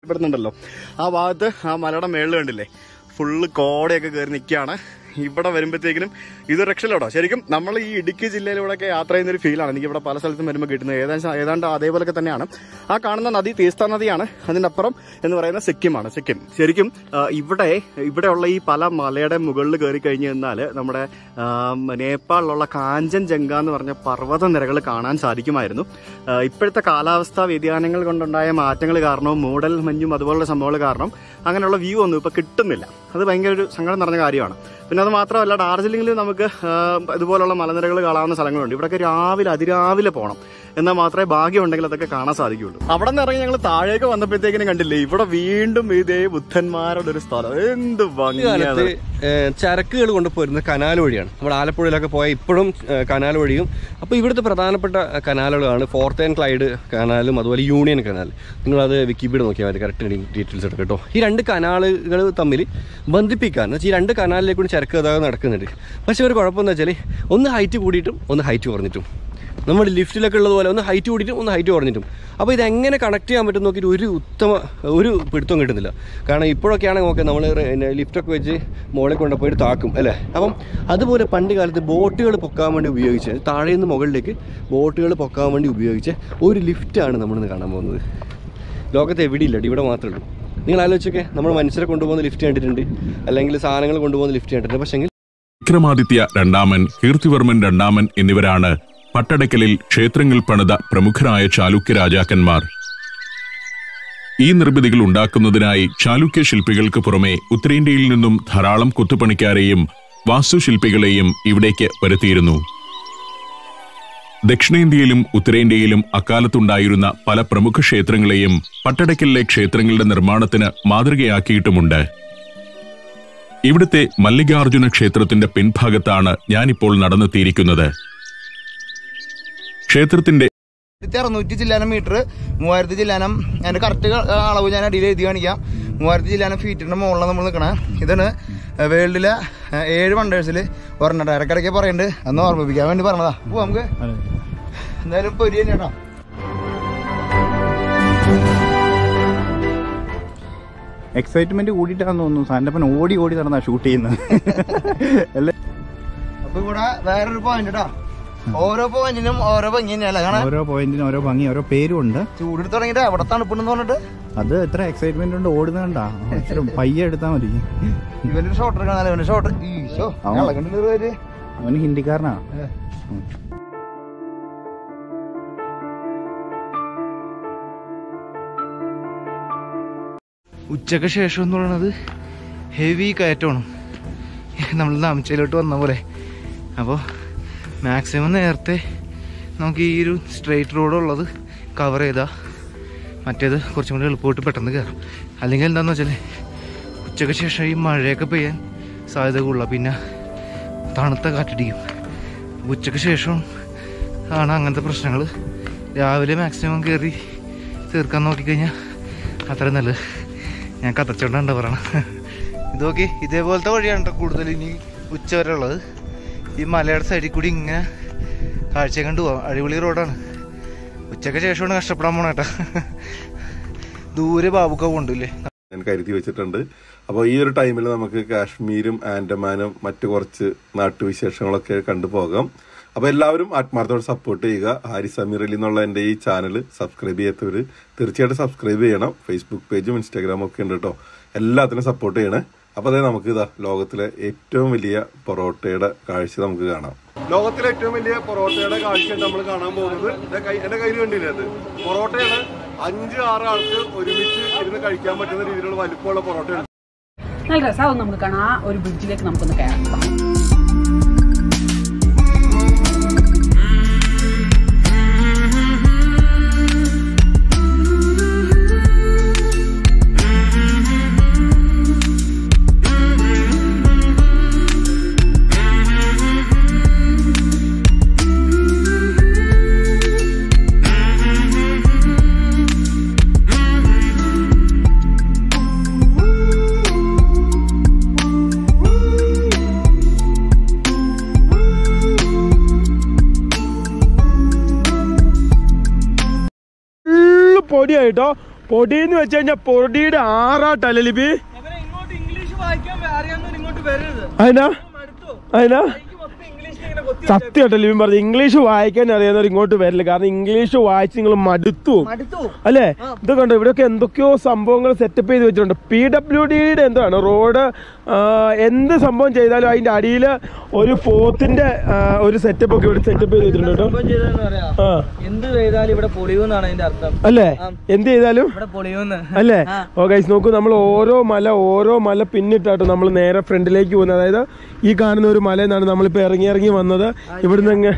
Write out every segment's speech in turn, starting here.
ഇവിടുന്നുണ്ടല്ലോ ആ ഭാഗത്ത് ആ മലയുടെ മേളിൽ കണ്ടില്ലേ ഫുള്ള് കോടയൊക്കെ കയറി നിൽക്കുകയാണ് ഇവിടെ വരുമ്പോഴത്തേക്കിനും ഇത് രക്ഷയിലോട്ടോ ശരിക്കും നമ്മൾ ഈ ഇടുക്കി ജില്ലയിലൂടെയൊക്കെ യാത്ര ചെയ്യുന്ന ഒരു ഫീലാണ് എനിക്ക് ഇവിടെ പല സ്ഥലത്തും വരുമ്പോൾ കിട്ടുന്നത് ഏതാണ്ട് ഏതാണ്ട് അതേപോലൊക്കെ തന്നെയാണ് ആ കാണുന്ന നദി തീസ്ത നദിയാണ് അതിനപ്പുറം എന്ന് പറയുന്ന സിക്കിമാണ് സിക്കിം ശരിക്കും ആ, ഇവിടെ ഇവിടെയുള്ള ഈ പല മലയുടെ മുകളിൽ കയറി കഴിഞ്ഞു കഴിഞ്ഞാൽ നമ്മുടെ ആ, നേപ്പാളിലുള്ള കാഞ്ചൻജംഗ എന്ന് പറഞ്ഞ പർവ്വത നിരകൾ കാണാൻ സാധിക്കുമായിരുന്നു ആ, ഇപ്പോഴത്തെ കാലാവസ്ഥാ വ്യതിയാനങ്ങൾ കൊണ്ടുണ്ടായ മാറ്റങ്ങൾ കാരണവും മൂടൽ മഞ്ഞും അതുപോലുള്ള സംഭവങ്ങൾ കാരണം അങ്ങനെയുള്ള വ്യൂ ഒന്നും ഇപ്പോൾ കിട്ടുന്നില്ല അത് ഭയങ്കര ഒരു സങ്കടം നിറഞ്ഞ കാര്യമാണ് പിന്നെ അത് മാത്രമല്ല ഡാർജിലിംഗിൽ നമുക്ക് ആ, ഇതുപോലുള്ള മലനിരകൾ കാണാവുന്ന സ്ഥലങ്ങളുണ്ട് ഇവിടെയൊക്കെ രാവിലെ അതിരാവിലെ പോകണം എന്നാൽ മാത്രമേ ഭാഗ്യം ഉണ്ടെങ്കിൽ അതൊക്കെ കാണാൻ സാധിക്കുകയുള്ളൂ അവിടെ നിന്ന് ഇറങ്ങി ഞങ്ങൾ താഴേക്ക് വന്നപ്പോഴത്തേക്കിനും കണ്ടില്ലേ ഇവിടെ വീണ്ടും ഇതേ ബുദ്ധന്മാരുടെ ഒരു സ്ഥലം എന്ത് ഭംഗിയാണ് കാലത്ത് ഏഹ്, ചരക്കുകൾ കൊണ്ടുപോയിരുന്ന കനാൽ വഴിയാണ് നമ്മുടെ ആലപ്പുഴയിലൊക്കെ പോയ ഇപ്പോഴും ഏഹ്, കനാൽ വഴിയും അപ്പോൾ ഇവിടുത്തെ പ്രധാനപ്പെട്ട കനാലുകളാണ് ഫോർത്ത് ആൻഡ് ക്ലൈഡ് കനാലും അതുപോലെ യൂണിയൻ കനാൽ നിങ്ങളത് വിക്കിപീഡിയ നോക്കിയാൽ മതി കറക്റ്റ് ഡീറ്റെയിൽസ് എടുക്കാം കേട്ടോ ഈ രണ്ട് കനാലുകൾ തമ്മിൽ ബന്ധിപ്പിക്കാൻ എന്ന് വെച്ചാൽ ഈ രണ്ട് കനാലിലേക്കൂടി ചരക്ക് ഗതാഗതം നടക്കുന്നുണ്ട് പക്ഷേ ഒരു കുഴപ്പമെന്ന് വെച്ചാൽ ഒന്ന് ഹൈറ്റ് കൂടിയിട്ടും ഒന്ന് ഹൈറ്റ് കുറഞ്ഞിട്ടും നമ്മൾ ലിഫ്റ്റിലൊക്കെ ഉള്ളതുപോലെ ഒന്ന് ഹൈറ്റ് കൂടിയിട്ടും ഒന്ന് ഹൈറ്റ് കുറഞ്ഞിട്ടും അപ്പോൾ ഇത് എങ്ങനെ കണക്ട് ചെയ്യാൻ പറ്റും നോക്കിയിട്ട് ഒരു ഉത്തമ ഒരു പിടുത്തം കിട്ടുന്നില്ല കാരണം ഇപ്പോഴൊക്കെയാണെങ്കിൽ നോക്കാം നമ്മൾ ലിഫ്റ്റൊക്കെ വെച്ച് മുകളിൽ കൊണ്ടുപോയിട്ട് താക്കും അല്ലേ അപ്പം അതുപോലെ പണ്ട് കാലത്ത് ബോട്ടുകൾ പൊക്കാൻ വേണ്ടി ഉപയോഗിച്ച് താഴെ നിന്ന് മുകളിലേക്ക് ബോട്ടുകൾ പൊക്കാൻ വേണ്ടി ഉപയോഗിച്ച് ഒരു ലിഫ്റ്റാണ് നമ്മളിന്ന് കാണാൻ പോകുന്നത് ലോകത്ത് എവിടെയില്ല ഇവിടെ മാത്രമേ ഉള്ളൂ നിങ്ങൾ ആലോചിച്ചൊക്കെ നമ്മൾ മനുഷ്യരെ കൊണ്ടുപോകുന്ന ലിഫ്റ്റ് കണ്ടിട്ടുണ്ട് അല്ലെങ്കിൽ സാധനങ്ങൾ കൊണ്ടുപോകുന്ന ലിഫ്റ്റ് കണ്ടിട്ടുണ്ട് പക്ഷേ വിക്രമാദിത്യ രണ്ടാമൻ കീർത്തിവർമ്മൻ രണ്ടാമൻ എന്നിവരാണ് പട്ടടക്കലിൽ ക്ഷേത്രങ്ങൾ പണിത പ്രമുഖരായ ചാലുക്യ രാജാക്കന്മാർ ഈ നിർമ്മിതികൾ ഉണ്ടാക്കുന്നതിനായി ചാലുക്യ ശില്പികൾക്ക് പുറമെ ഉത്തരേന്ത്യയിൽ നിന്നും ധാരാളം കൊത്തുപണിക്കാരെയും വാസ്തുശില്പികളെയും ഇവിടേക്ക് വരുത്തിയിരുന്നു ദക്ഷിണേന്ത്യയിലും ഉത്തരേന്ത്യയിലും അക്കാലത്തുണ്ടായിരുന്ന പല പ്രമുഖ ക്ഷേത്രങ്ങളെയും പട്ടടക്കലിലെ ക്ഷേത്രങ്ങളുടെ നിർമ്മാണത്തിന് മാതൃകയാക്കിയിട്ടുമുണ്ട് ഇവിടുത്തെ മല്ലികാർജുന ക്ഷേത്രത്തിന്റെ പിൻഭാഗത്താണ് ഞാനിപ്പോൾ നടന്നെത്തിയിരിക്കുന്നത് ക്ഷേത്രത്തിന്റെ ആയിരത്തി അറുന്നൂറ്റി ചില്ലാനം മീറ്റർ മൂവായിരത്തി ചില്ലാനം അതിന്റെ കറക്റ്റ് അളവ് ഞാൻ അടിയിൽ എഴുതി കാണിക്കാം മൂവായിരത്തി ചില്ലാനം ഫീറ്റിന്റെ മുകളിൽ നമ്മൾ നിൽക്കണേ ഇതാണ് വേൾഡിലെ ഏഴ് വണ്ടേഴ്സിൽ ഒരെണ്ണം ഇടയ്ക്കിടയ്ക്ക് പറയുന്നുണ്ട് അന്ന് ഓർമ്മിപ്പിക്കാൻ വേണ്ടി പറഞ്ഞതാ പോ നമുക്ക് എന്തായാലും പൊരി തന്നെയാണോ എക്സൈറ്റ്മെന്റ് കൂടിയിട്ടാന്ന് തോന്നുന്നു സാന്റപ്പൻ ഓടി ഓടി നടന്നാ ഷൂട്ട് ചെയ്യുന്നത് അല്ലേ അപ്പൊ ഇവിടെ വേറൊരു പോയിന്റ് കേട്ടോ ഓരോ പോയിന്റിനും ഓരോ ഭംഗി തന്നെയല്ല കാണാൻ ഓരോ പോയിന്റിനും ഓരോ ഭംഗി ഓരോ പേരും ഉണ്ട് ചൂടെടുത്ത് തുടങ്ങിയിട്ട് അവിടെ തണുപ്പുണ്ടെന്ന് പറഞ്ഞിട്ട് അത് എത്ര എക്സൈറ്റ്മെന്റ് ഉണ്ട് ഓടുന്നുണ്ടാ ഇച്ചിരി പയ്യെ എടുത്താൽ മതി ഇവന്റെ ഷോട്ട് എടുക്കണം ഇവന്റെ ഷോട്ട് ഈശോ അവൻ- ഇളകണ്ടില്ല ഒരു പേര് അവന് ഹിന്ദിക്കാരനാ ഉം. ഉച്ചക്ക് ശേഷം എന്ന് പറയുന്നത് ഹെവി കയറ്റമാണ് നമ്മൾ നാമച്ചയിലോട്ട് വന്ന പോലെ അപ്പോൾ മാക്സിമം നേരത്തെ നമുക്ക് ഈ ഒരു സ്ട്രെയിറ്റ് റോഡ് ഉള്ളത് കവർ ചെയ്താൽ മറ്റേത് കുറച്ചും കൂടി എളുപ്പമായിട്ട് പെട്ടെന്ന് കയറാം അല്ലെങ്കിൽ എന്താണെന്ന് വെച്ചാൽ ഉച്ചയ്ക്ക് ശേഷം ഈ മഴയൊക്കെ പെയ്യാൻ സാധ്യത കൂടുതലാണ് പിന്നെ തണുത്ത കാറ്റടിക്കും ഉച്ചയ്ക്ക് ശേഷം ആണ് അങ്ങനത്തെ പ്രശ്നങ്ങൾ രാവിലെ മാക്സിമം കയറി തീർക്കാൻ നോക്കിക്കഴിഞ്ഞാൽ അത്ര നല്ലത് ഞാൻ കത്തച്ചോണ്ടാ പറയണം ഇതൊക്കെ ഇതേപോലത്തെ വഴിയാണ് ട്ടോ കൂടുതൽ ഇനി ഉച്ച വരെ ഉള്ളത് ഈ മലയുടെ സൈഡിൽ കൂടി ഇങ്ങനെ കാഴ്ച കണ്ടു പോവാം അടിപൊളി റോഡാണ് ഉച്ചയ്ക്ക് ശേഷമാണ് കഷ്ടപ്പെടാൻ പോണേട്ടാ ദൂരെ ബാബുക്ക കൊണ്ടില്ലേ ഞാൻ കരുതി വെച്ചിട്ടുണ്ട് അപ്പോൾ ഈ ഒരു ടൈമിൽ നമുക്ക് കാശ്മീരും ആൻഡമാനും മറ്റു കുറച്ച് നാട്ടുവിശേഷങ്ങളൊക്കെ കണ്ടുപോകാം അപ്പോൾ എല്ലാവരും ആത്മാർത്ഥത്തോടെ സപ്പോർട്ട് ചെയ്യുക ഹാരിസ് അമീർ അലി എന്നുള്ള എൻ്റെ ഈ ചാനൽ സബ്സ്ക്രൈബ് ചെയ്യാത്തവർ തീർച്ചയായിട്ടും സബ്സ്ക്രൈബ് ചെയ്യണം ഫേസ്ബുക്ക് പേജും ഇൻസ്റ്റാഗ്രാമും ഒക്കെ ഉണ്ട് കേട്ടോ എല്ലാത്തിനും സപ്പോർട്ട് ചെയ്യണേ അപ്പോൾ അതേ നമുക്ക് ഇതാ ലോകത്തിലെ ഏറ്റവും വലിയ പൊറോട്ടയുടെ കാഴ്ച നമുക്ക് കാണാം ലോകത്തിലെ ഏറ്റവും വലിയ പൊറോട്ടയുടെ കാഴ്ച നമ്മൾ കാണാൻ പോകുന്നത് എന്റെ കയ്യിൽ കണ്ടില്ലേ അത് പൊറോട്ടയാണ് അഞ്ച് ആറ് ആൾക്ക് ഒരുമിച്ച് ഇരുന്ന് കഴിക്കാൻ പറ്റുന്ന രീതിയിലുള്ള വലിപ്പമുള്ള പൊറോട്ടയാണ് നല്ല രസമാവും നമുക്ക് കാണാം ആ ഒരു ബ്രിഡ്ജിലേക്ക് നമുക്കൊന്ന് കയറാം ഫുള്ള് പൊടിയായിട്ടോ പൊടി എന്ന് വെച്ച് കഴിഞ്ഞാൽ പൊടിയുടെ ആറാട്ടല്ലേ ലിപി ഇങ്ങോട്ട് ഇംഗ്ലീഷ് വായിക്കാൻ അറിയാവുന്നവർ ഇങ്ങോട്ട് വരരുത് അതിനാ മടുത്തു അതിനാ എനിക്ക് മൊത്തം ഇംഗ്ലീഷ് ഇങ്ങനെ കൊത്തി സത്യമായിട്ട് ലിബിൻ പറഞ്ഞു ഇംഗ്ലീഷ് വായിക്കാൻ അറിയാവുന്നവർ ഇങ്ങോട്ട് വരില്ല കാരണം ഇംഗ്ലീഷ് വായിച്ച് നിങ്ങൾ മടുത്തു പോകും. മടുത്തു അല്ലേ ഇത് കണ്ടോ ഇവിടെയൊക്കെ എന്തൊക്കെയോ സംഭവങ്ങൾ സെറ്റപ്പ് ചെയ്ത് വെച്ചിട്ടുണ്ട് പി ഡബ്ല്യു ഡിയുടെ എന്താണ് റോഡ് ആ, എന്ത് സംഭവം ചെയ്താലും അതിന്റെ അടിയിൽ ഒരു പോത്തിന്റെ ആ, ഒരു സെറ്റപ്പ് ഒക്കെ ഇവിടെ സെറ്റപ്പ് ചെയ്ത് വെച്ചിട്ടുണ്ട് കേട്ടോ സംഭവം ചെയ്തതെന്ന് പറയാ ആ എന്ത് ചെയ്താലും ഇവിടെ പൊളിയൂന്നാണ് അതിന്റെ അർത്ഥം അല്ലേ എന്ത് ചെയ്താലും ഇവിടെ പൊളിയൂന്ന് അല്ലേ ഓ ഗൈസ് നോക്കൂ നമ്മൾ ഓരോ മല ഓരോ മല പിന്നിട്ടാട്ടോ നമ്മൾ നേരെ ഫ്രണ്ടിലേക്ക് പോകുന്നത് അതായത് ഈ കാണുന്ന ഒരു മലയിൽ നിന്നാണ് നമ്മളിപ്പോ ഇറങ്ങി ഇറങ്ങി വന്നത് ഇവിടുന്ന് അങ്ങ്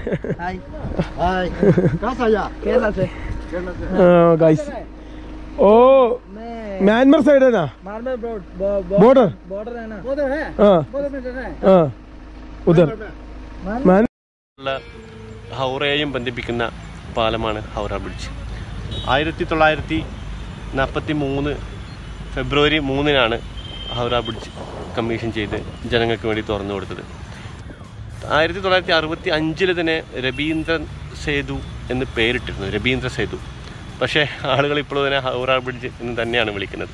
ഗൈസ് ഓ മ്യാൻമർ സൈഡ് തന്നെ ബോർഡർ बॉर्डर है ना ആ ആ ഉദർ മ്യാൻ ഉള്ള ഹൗറയെയും ബന്ധിപ്പിക്കുന്ന പാലമാണ് ഹൗറ ബ്രിഡ്ജ് ആയിരത്തി തൊള്ളായിരത്തി നാൽപ്പത്തി മൂന്ന് ഫെബ്രുവരി മൂന്നിനാണ് ഹൗറ ബ്രിഡ്ജ് കമ്മീഷൻ ചെയ്ത് ജനങ്ങൾക്ക് വേണ്ടി തുറന്നു കൊടുത്തത് ആയിരത്തി തൊള്ളായിരത്തി അറുപത്തി അഞ്ചിൽ തന്നെ രബീന്ദ്രൻ സേതു എന്ന് പേരിട്ടിരുന്നു രബീന്ദ്ര സേതു പക്ഷേ ആളുകൾ ഇപ്പോൾ തന്നെ ഹൗറ ബ്രിഡ്ജ് എന്ന് തന്നെയാണ് വിളിക്കുന്നത്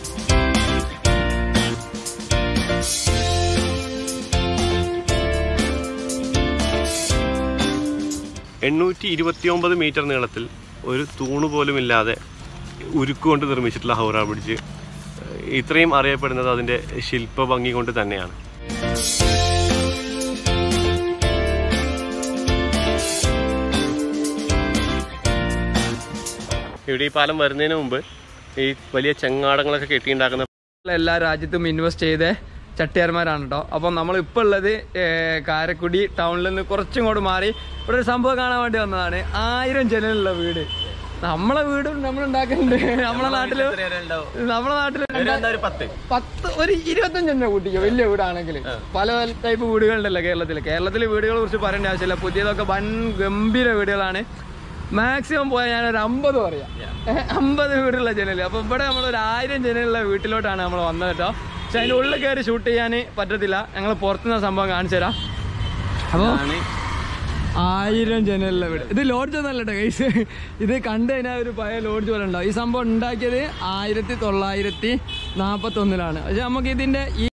എണ്ണൂറ്റി ഇരുപത്തിയൊമ്പത് മീറ്റർ നീളത്തിൽ ഒരു തൂണ് പോലും ഇല്ലാതെ ഉരുക്കുകൊണ്ട് നിർമ്മിച്ചിട്ടുള്ള ഹൗറ ബ്രിഡ്ജ് ഏഹ്, ഇത്രയും അറിയപ്പെടുന്നത് അതിൻ്റെ ശില്പ ഭംഗി കൊണ്ട് തന്നെയാണ് ഇവിടെ ഈ പാലം വരുന്നതിന് മുമ്പ് ഈ വലിയ ചെങ്ങാടങ്ങളൊക്കെ കെട്ടിയുണ്ടാക്കുന്ന എല്ലാ രാജ്യത്തും ഇൻവെസ്റ്റ് ചെയ്ത ചട്ടിയാർമാരാണ് കേട്ടോ അപ്പം നമ്മൾ ഇപ്പോൾ ഉള്ളത് ഏർ, കാരക്കുടി ടൗണിൽ നിന്ന് കുറച്ചും കൂടെ മാറി ഇവിടെ ഒരു സംഭവം കാണാൻ വേണ്ടി വന്നതാണ് ആയിരം ജനലുള്ള വീട് നമ്മളെ വീടും നമ്മൾ ഉണ്ടാക്കുന്നുണ്ട് നമ്മളെ നാട്ടില് നമ്മളെ നാട്ടില് പത്ത് പത്ത് ഒരു ഇരുപത്തഞ്ചെണ്ണ കൂട്ടിക്കോ വലിയ വീടാണെങ്കിൽ പല ടൈപ്പ് വീടുകളുണ്ടല്ലോ കേരളത്തിൽ കേരളത്തിലെ വീടുകളെ കുറിച്ച് പറയേണ്ട ആവശ്യമില്ല പുതിയതൊക്കെ വൻ ഗംഭീര വീടുകളാണ് മാക്സിമം പോയാൽ ഞാൻ ഒരു അമ്പത് പറയാം അമ്പത് വീടുള്ള ജനല് അപ്പൊ ഇവിടെ നമ്മൾ ഒരു ആയിരം ജനലുള്ള വീട്ടിലോട്ടാണ് നമ്മൾ വന്നത് കേട്ടോ പക്ഷെ അതിന്റെ ഉള്ളിൽ കയറി ഷൂട്ട് ചെയ്യാൻ പറ്റത്തില്ല ഞങ്ങൾ പുറത്തുനിന്ന് സംഭവം കാണിച്ചു തരാം അപ്പോൾ ആയിരം ജനലുള്ള വീട് ഇത് ലോഡ്ജ് ഒന്നല്ല കേട്ടോ ഗൈസ് ഇത് കണ്ടു കഴിഞ്ഞാൽ ഒരു പഴയ ലോഡ്ജ് പോലെ ഉണ്ടാവും ഈ സംഭവം ഉണ്ടാക്കിയത് ആയിരത്തി തൊള്ളായിരത്തി നാൽപ്പത്തി ഒന്നിലാണ് പക്ഷെ നമുക്ക് ഇതിന്റെ ഈ